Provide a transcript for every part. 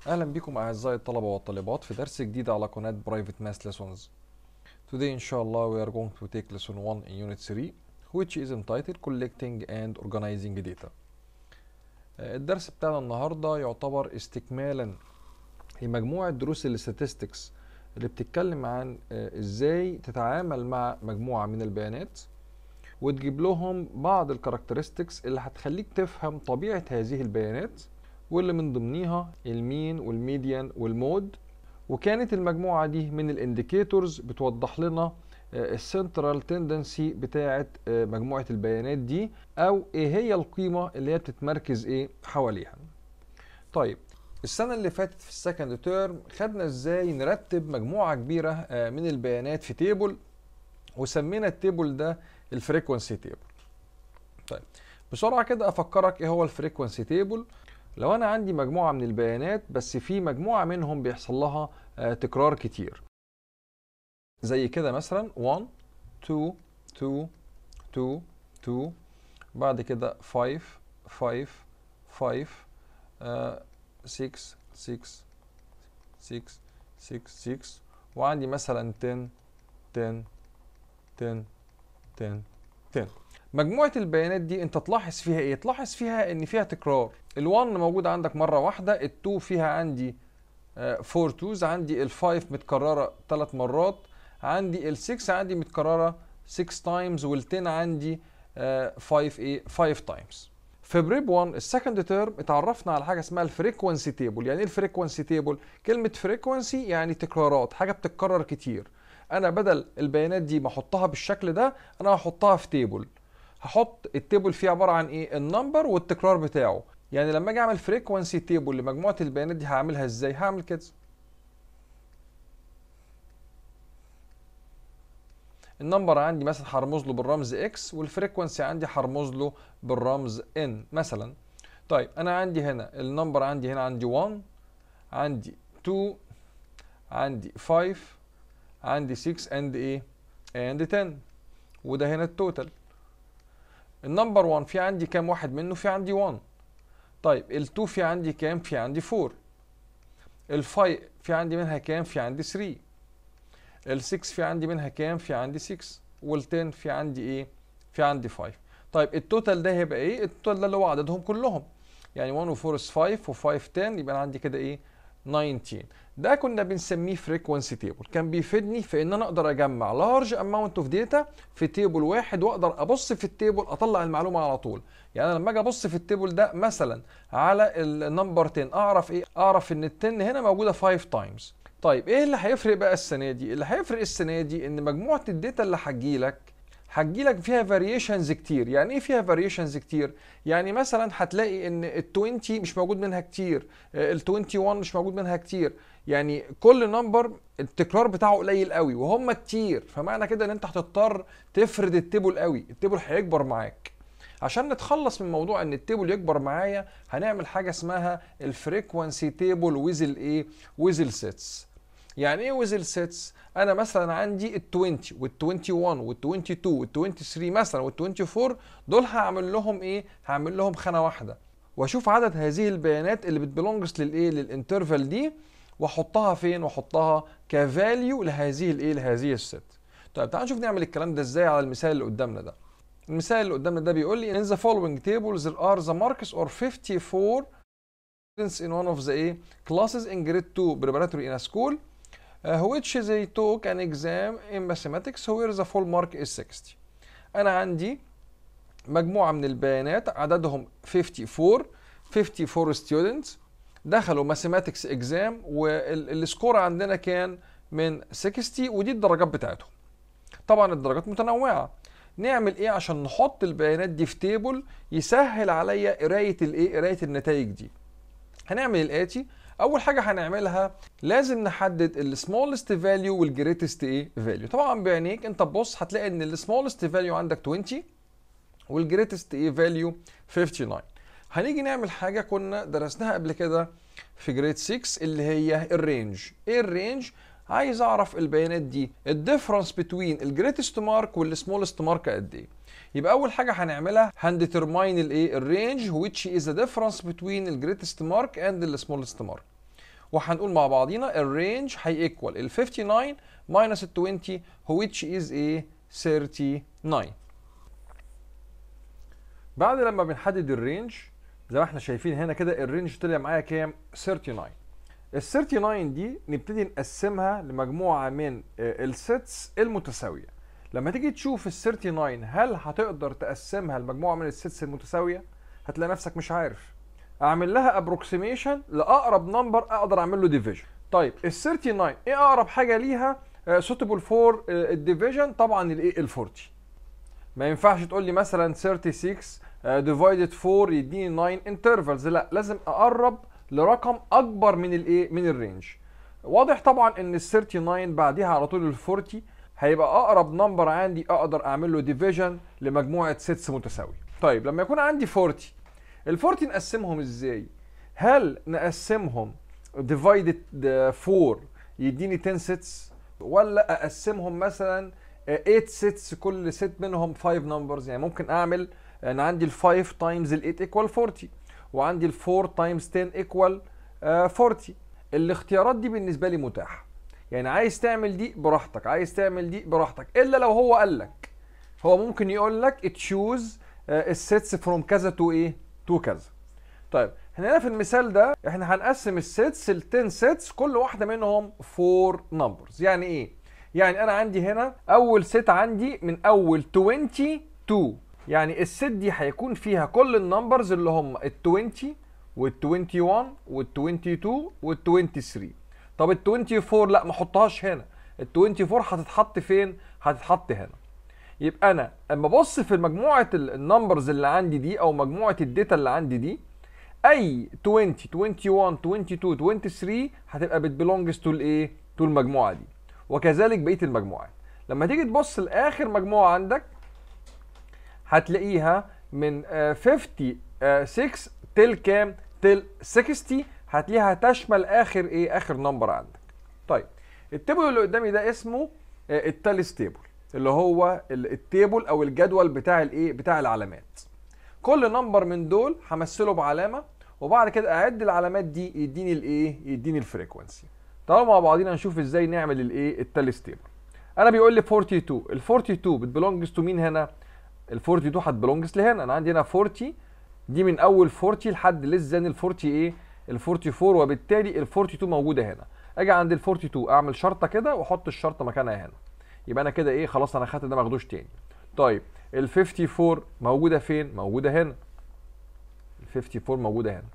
اهلا بكم اعزائي الطلبه والطالبات في درس جديد على قناه برايفت ماث lessons today ان شاء الله we are going to take lesson 1 in unit 3 which is entitled collecting and organizing data آه، الدرس بتاعنا النهارده يعتبر استكمالا لمجموعه دروس الاستاتستكس اللي بتتكلم عن آه، ازاي تتعامل مع مجموعه من البيانات وتجيب لهم بعض الكاركترستكس اللي هتخليك تفهم طبيعه هذه البيانات واللي من ضمنيها المين والميديان والمود وكانت المجموعة دي من الانديكيتورز بتوضح لنا السنترال تندنسي بتاعة آه، مجموعة البيانات دي او ايه هي القيمة اللي هي بتتمركز ايه حواليها طيب السنة اللي فاتت في السكند تيرم خدنا ازاي نرتب مجموعة كبيرة آه، من البيانات في تيبل وسمينا التيبل ده الفريكونسي تيبل طيب بسرعة كده افكرك ايه هو الفريكونسي تيبل لو انا عندي مجموعه من البيانات بس في مجموعه منهم بيحصل لها آه، تكرار كتير زي كده مثلا 1 2 2 2 2 بعد كده 5 5 5 آه، 6 6 6 6 6 وعندي مثلا 10 10 10 10 10 مجموعة البيانات دي انت تلاحظ فيها ايه؟ تلاحظ فيها ان فيها تكرار ال1 موجود عندك مرة واحدة ال2 فيها عندي 4 توز عندي ال5 متكررة 3 مرات عندي ال6 عندي متكررة 6 تايمز وال10 عندي 5 ايه 5 تايمز في بريب 1 السكند تيرم اتعرفنا على حاجه اسمها الفريكونسي تيبل يعني ايه الفريكونسي تيبل كلمه فريكونسي يعني تكرارات حاجه بتتكرر كتير انا بدل البيانات دي ما احطها بالشكل ده انا هحطها في تيبل هحط التيبل فيه عباره عن ايه النمبر والتكرار بتاعه يعني لما اجي اعمل فريكوانسي تيبل لمجموعه البيانات دي هعملها ازاي هعمل كده النمبر عندي مثلا هرمز له بالرمز اكس والفريكوانسي عندي هرمز له بالرمز ان مثلا طيب انا عندي هنا النمبر عندي هنا عندي 1 عندي 2 عندي 5 عندي 6 اند ايه اند 10 وده هنا التوتال النمبر 1 في عندي كام واحد منه في عندي 1 طيب ال2 في عندي كام في عندي 4 ال5 في عندي منها كام في عندي 3 ال6 في عندي منها كام في عندي 6 وال10 في عندي ايه في عندي 5 طيب التوتال ده هيبقى ايه التوتال ده اللي هو عددهم كلهم يعني 1 و4 is 5 و5 10 يبقى انا عندي كده ايه 19 ده كنا بنسميه فريكوانسي تيبل كان بيفيدني في ان انا اقدر اجمع لارج اماونت اوف داتا في تيبل واحد واقدر ابص في التيبل اطلع المعلومه على طول يعني انا لما اجي ابص في التيبل ده مثلا على النمبر 10 اعرف ايه اعرف ان ال 10 هنا موجوده 5 تايمز طيب ايه اللي هيفرق بقى السنه دي اللي هيفرق السنه دي ان مجموعه الداتا اللي هتجيلك هتجيلك فيها فاريشنز كتير يعني ايه فيها فاريشنز كتير يعني مثلا هتلاقي ان ال 20 مش موجود منها كتير ال 21 مش موجود منها كتير يعني كل نمبر التكرار بتاعه قليل قوي وهم كتير فمعنى كده ان انت هتضطر تفرد التيبل قوي التيبل هيكبر معاك عشان نتخلص من موضوع ان التيبل يكبر معايا هنعمل حاجه اسمها الفريكوانسي تيبل ويز الايه ويز السيتس يعني ايه ويز السيتس انا مثلا عندي ال 20 وال 21 وال 22 وال 23 مثلا وال 24 دول هعمل لهم ايه هعمل لهم خانه واحده واشوف عدد هذه البيانات اللي بتبلونجز للايه للانترفال دي واحطها فين واحطها كفاليو لهذه الايه لهذه الست طيب تعالوا نشوف نعمل الكلام ده ازاي على المثال اللي قدامنا ده المثال اللي قدامنا ده بيقول لي in the following tables there are the marks or 54 students in one of the A classes in grade 2 preparatory in a school uh, which they took an exam in mathematics where the full mark is 60 انا عندي مجموعة من البيانات عددهم 54 54 students دخلوا ماثيماتكس اكزام والسكور عندنا كان من 60 ودي الدرجات بتاعتهم طبعا الدرجات متنوعه نعمل ايه عشان نحط البيانات دي في تيبل يسهل عليا قرايه الايه قرايه النتائج دي هنعمل الاتي اول حاجه هنعملها لازم نحدد السمولست فاليو والجريتست ايه فاليو طبعا بعينيك انت تبص هتلاقي ان السمولست فاليو عندك 20 والجريتست ايه فاليو 59 هنيجي نعمل حاجة كنا درسناها قبل كده في جريد 6 اللي هي الرينج ايه الرينج عايز اعرف البيانات دي الديفرنس بتوين الجريتست مارك والسمولست مارك قد ايه يبقى اول حاجه هنعملها هنديترماين الايه الرينج which is the difference between الجريتست مارك and the smallest mark وهنقول مع بعضينا الرينج هيكوال ال 59 minus ال 20 which is a 39 بعد لما بنحدد الرينج زي ما احنا شايفين هنا كده الرينج طلع معايا كام 39 ال 39 دي نبتدي نقسمها لمجموعه من السيتس المتساويه لما تيجي تشوف ال 39 هل هتقدر تقسمها لمجموعه من السيتس المتساويه هتلاقي نفسك مش عارف اعمل لها ابروكسيميشن لاقرب نمبر اقدر اعمل له ديفيجن طيب ال 39 ايه اقرب حاجه ليها سوتبل فور الديفيجن طبعا الايه ال 40 ما ينفعش تقول لي مثلا 36 ديفايدد 4 يديني 9 انترفلز لا لازم اقرب لرقم اكبر من الايه من الرينج واضح طبعا ان ال 39 بعديها على طول ال 40 هيبقى اقرب نمبر عندي اقدر اعمل له ديفيجن لمجموعه سيتس متساويه طيب لما يكون عندي 40 ال 40 نقسمهم ازاي هل نقسمهم ديفايدد 4 يديني 10 سيتس ولا اقسمهم مثلا 8 سيتس كل سيت منهم 5 نمبرز يعني ممكن اعمل انا عندي ال 5 تايمز ال 8 ايكوال 40 وعندي ال 4 تايمز 10 ايكوال 40 الاختيارات دي بالنسبه لي متاحه يعني عايز تعمل دي براحتك عايز تعمل دي براحتك الا لو هو قال لك هو ممكن يقول لك تشوز السيتس فروم كذا تو ايه تو كذا طيب هنا في المثال ده احنا هنقسم السيتس ل 10 سيتس كل واحده منهم 4 نمبرز يعني ايه يعني انا عندي هنا اول سيت عندي من اول 22 يعني الست دي هيكون فيها كل النمبرز اللي هم ال 20 وال 21 وال 22 وال 23 طب ال 24 لا ما احطهاش هنا ال 24 هتتحط فين هتتحط هنا يبقى انا اما ابص في مجموعه النمبرز اللي عندي دي او مجموعه الداتا اللي عندي دي اي 20 21 22 23 هتبقى بتبلونجز تو الايه تو المجموعه دي وكذلك بقيه المجموعات لما تيجي تبص لاخر مجموعه عندك هتلاقيها من 56 تل كام تل 60 هتلاقيها تشمل اخر ايه اخر نمبر عندك طيب التيبل اللي قدامي ده اسمه التاليس تيبل اللي هو التيبل او الجدول بتاع الايه بتاع العلامات كل نمبر من دول همثله بعلامه وبعد كده اعد العلامات دي يديني الايه يديني الفريكونسي تعالوا مع بعضينا نشوف ازاي نعمل الايه التاليس تيبل انا بيقول لي 42 ال 42 بتبلونجز تو مين هنا ال 42 هتبلونجز لهنا انا عندي هنا 40 دي من اول 40 لحد ليس ذان ال 40 ايه ال 44 وبالتالي ال 42 موجوده هنا اجي عند ال 42 اعمل شرطه كده واحط الشرطه مكانها هنا يبقى انا كده ايه خلاص انا خدت ده ماخدوش تاني طيب ال 54 موجوده فين موجوده هنا ال 54 موجوده هنا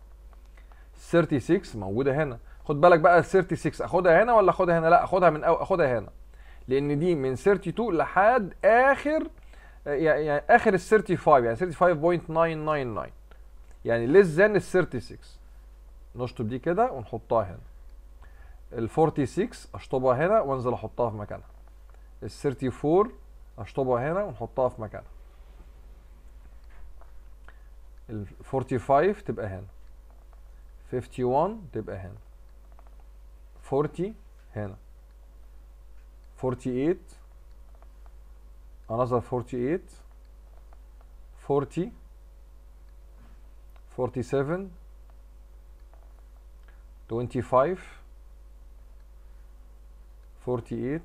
36 موجوده هنا خد بالك بقى ال 36 اخدها هنا ولا اخدها هنا لا اخدها من أو اخدها هنا لان دي من 32 لحد اخر يعني اخر ال 35 يعني 35.999 يعني ليس ذان ال 36 نشطب دي كده ونحطها هنا ال 46 اشطبها هنا وانزل احطها في مكانها ال 34 اشطبها هنا ونحطها في مكانها ال 45 تبقى هنا 51 تبقى هنا 40 هنا 48 another 48 40 47 25 48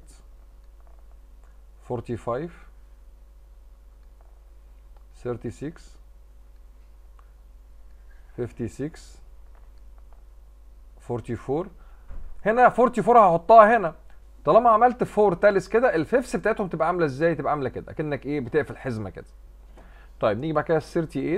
45 36 56 44 هنا 44 هحطها هنا طالما عملت فور تالس كده الفيفس بتاعتهم تبقى عامله ازاي تبقى عامله كده اكنك ايه بتقفل حزمه كده طيب نيجي بعد كده ال 38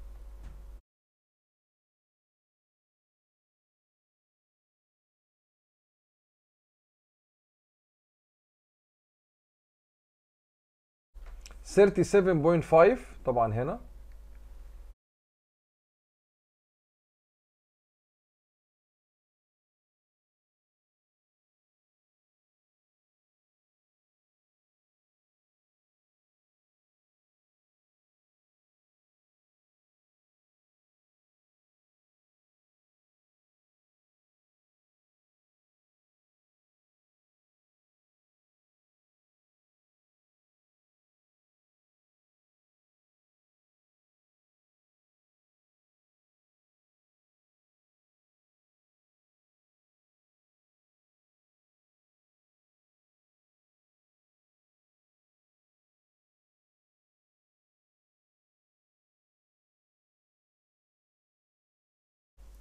37.5 طبعا هنا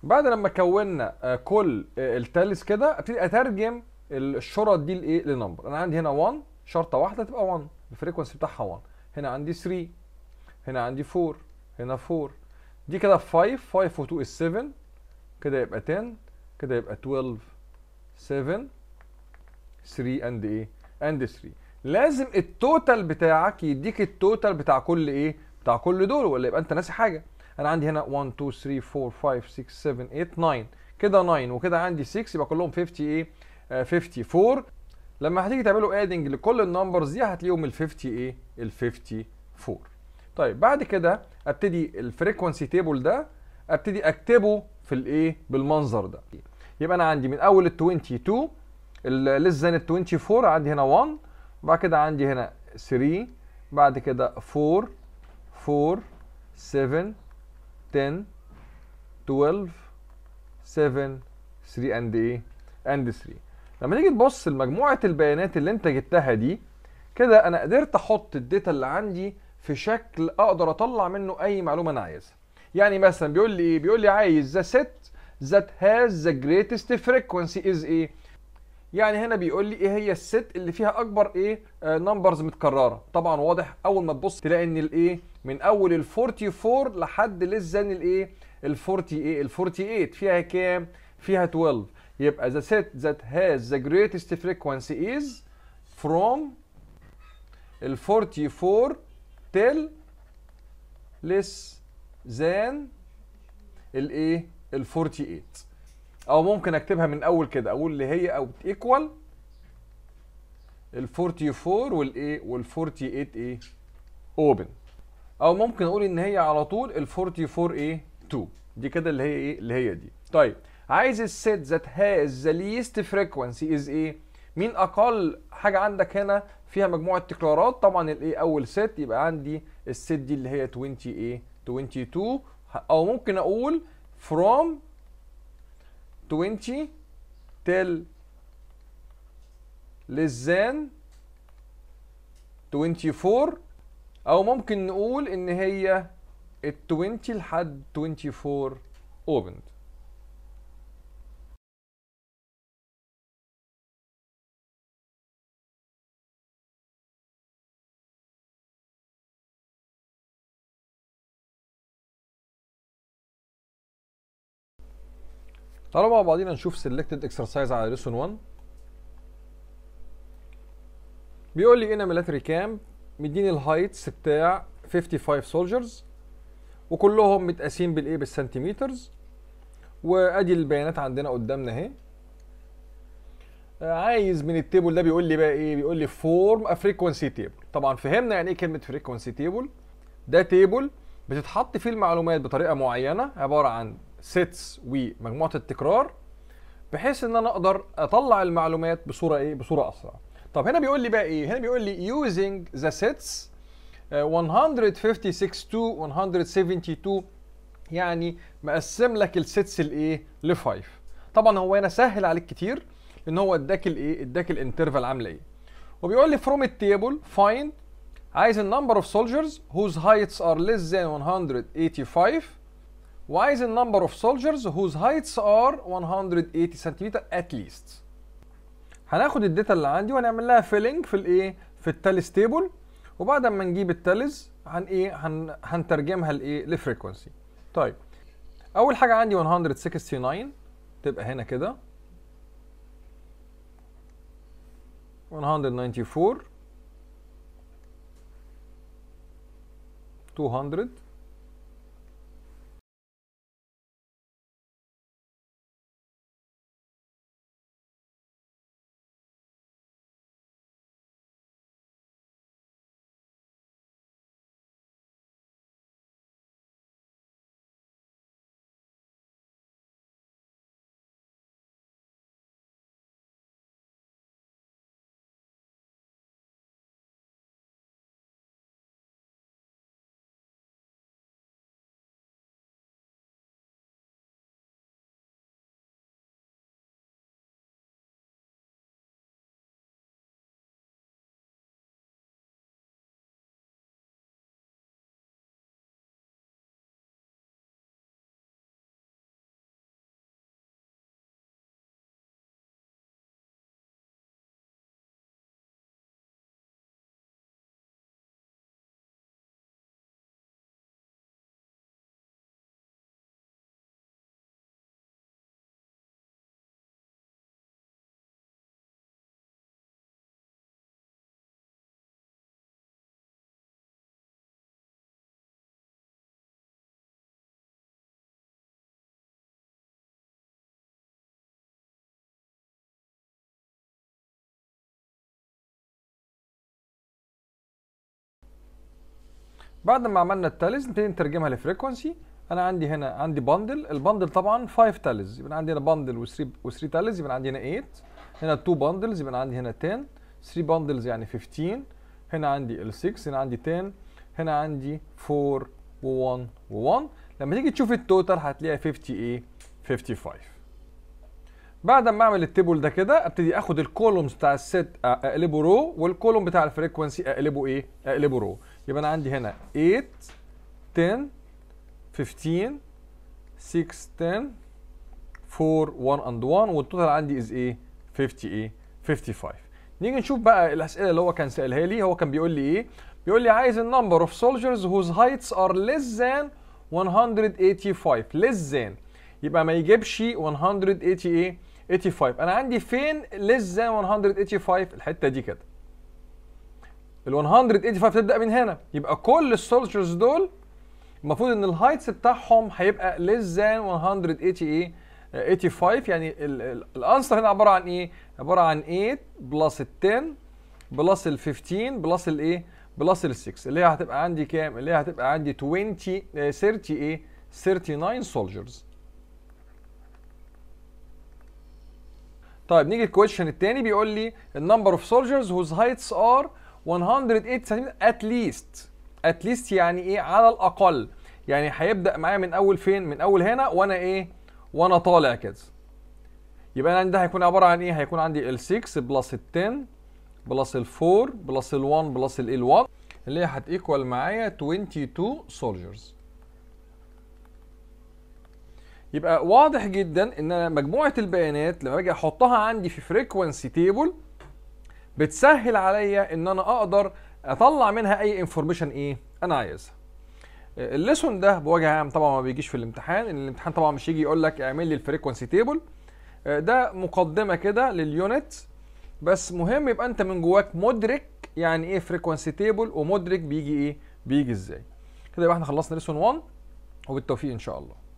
بعد لما كونا آه، كل آه، التالس كده ابتدي اترجم الشرط دي لايه لنمبر انا عندي هنا 1 شرطه واحده تبقى 1 الفريكونسي بتاعها 1 هنا عندي 3 هنا عندي 4 هنا 4 دي كده 5 5 و 2 is 7 كده يبقى 10 كده يبقى 12 7 3 اند ايه اند 3 لازم التوتال بتاعك يديك التوتال بتاع كل ايه بتاع كل دول ولا يبقى انت ناسي حاجه انا عندي هنا 1 2 3 4 5 6 7 8 9 كده 9 وكده عندي 6 يبقى كلهم 50 ايه آه 54 لما هتيجي تعملوا ادنج لكل النمبرز دي هتلاقيهم ال 50 ايه ال 54 طيب بعد كده ابتدي الفريكونسي تيبل ده ابتدي اكتبه في الايه بالمنظر ده يبقى انا عندي من اول ال 22 لسه ذان ال 24 عندي هنا 1 بعد كده عندي هنا 3 بعد كده 4 4 7 10 12 7 3 اند ايه اند 3 لما تيجي تبص لمجموعه البيانات اللي انت جبتها دي كده انا قدرت احط الداتا اللي عندي في شكل اقدر اطلع منه اي معلومه انا عايزها يعني مثلا بيقول لي ايه بيقول لي عايز ذا set that has the greatest frequency is ايه يعني هنا بيقول لي ايه هي الست اللي فيها اكبر ايه نمبرز متكرره طبعا واضح اول ما تبص تلاقي ان الايه من اول ال 44 لحد لسه الايه ال 40 ايه ال 48 فيها كام فيها 12 يبقى the set that has the greatest frequency is from ال 44 till less than الايه ال 48 او ممكن اكتبها من اول كده اقول اللي هي او ايكوال ال 44 والايه وال 48 ايه اوبن او ممكن اقول ان هي على طول ال 44 ايه 2 دي كده اللي هي ايه اللي هي دي طيب عايز الست ذات هاز ذا ليست فريكوانسي از ايه مين اقل حاجه عندك هنا فيها مجموعه تكرارات طبعا الايه اول ست يبقى عندي الست دي اللي هي 20 ايه 22 او ممكن اقول from 20 till less than 24 او ممكن نقول ان هي ال 20 لحد 24 opened تعالوا مع بعضينا نشوف selected exercise على lesson 1 بيقول لي هنا ميلاتري كامب مديني الهايتس بتاع 55 سولجرز وكلهم متقاسين بالايه بالسنتيمترز وادي البيانات عندنا قدامنا اهي عايز من التيبل ده بيقول لي بقى ايه بيقول لي فورم ا فريكوانسي تيبل طبعا فهمنا يعني ايه كلمه فريكوانسي تيبل ده تيبل بتتحط فيه المعلومات بطريقه معينه عباره عن سيتس ومجموعه التكرار بحيث ان انا اقدر اطلع المعلومات بصوره ايه بصوره اسرع طب هنا بيقول لي بقى ايه هنا بيقول لي using the sets uh, 156 to 172 يعني مقسم لك السيتس الايه ل 5 طبعا هو هنا سهل عليك كتير ان هو اداك الايه اداك الانترفال عامله ايه وبيقول لي from التيبل find عايز النمبر اوف soldiers whose heights are less than 185 وعايز النمبر اوف soldiers whose heights are 180 سنتيمتر at least هناخد الداتا اللي عندي وهنعمل لها فيلنج في الايه في التاليس تيبل وبعد ما نجيب التاليز هن ايه هن هنترجمها لايه لفريكونسي طيب اول حاجه عندي 169 تبقى هنا كده 194 200 بعد ما عملنا التاليز نبتدي نترجمها لفريكونسي انا عندي هنا عندي باندل الباندل طبعا 5 تاليز يبقى عندي هنا باندل و3 و3 تاليز يبقى عندي هنا 8 هنا 2 باندلز يبقى عندي هنا 10 3 باندلز يعني 15 هنا عندي ال 6 هنا عندي 10 هنا عندي 4 و1 و1 لما تيجي تشوف التوتال هتلاقيها 50 ايه 55 بعد ما اعمل التيبل ده كده ابتدي اخد الكولومز بتاع الست اقلبه رو والكولوم بتاع الفريكونسي اقلبه ايه اقلبه رو يبقى انا عندي هنا 8 10 15 6 10 4 1 and 1 والتوتال عندي از ايه 50 ايه 55 نيجي نشوف بقى الاسئله اللي هو كان سالها لي هو كان بيقول لي ايه بيقول لي عايز النمبر اوف soldiers whose heights are less than 185 less than يبقى ما يجيبش 180 ايه 85 انا عندي فين less than 185 الحته دي كده ال 185 تبدا من هنا يبقى كل السولجرز دول المفروض ان الهايتس بتاعهم هيبقى less than 180 ايه 85 يعني الانسر هنا عباره عن ايه عباره عن 8 بلس ال 10 بلس ال 15 بلس الايه بلس ال 6 اللي هي هتبقى عندي كام اللي هي هتبقى عندي 20 30 ايه 39 سولجرز طيب نيجي الكويشن الثاني بيقول لي النمبر اوف سولجرز whose heights are 108 سنتيمتر at least at least يعني ايه على الاقل يعني هيبدا معايا من اول فين من اول هنا وانا ايه وانا طالع كده يبقى انا عندي ده هيكون عباره عن ايه هيكون عندي ال 6 بلس ال 10 بلس ال 4 بلس ال 1 بلس ال 1 اللي هي هتيكوال معايا 22 سولجرز يبقى واضح جدا ان انا مجموعه البيانات لما باجي احطها عندي في فريكوانسي تيبل بتسهل عليا ان انا اقدر اطلع منها اي انفورميشن ايه انا عايزها الليسون ده بوجه عام طبعا ما بيجيش في الامتحان ان الامتحان طبعا مش يجي يقول لك اعمل لي الفريكوانسي تيبل ده مقدمه كده لليونت بس مهم يبقى انت من جواك مدرك يعني ايه فريكوانسي تيبل ومدرك بيجي ايه بيجي ازاي كده يبقى احنا خلصنا ليسون 1 وبالتوفيق ان شاء الله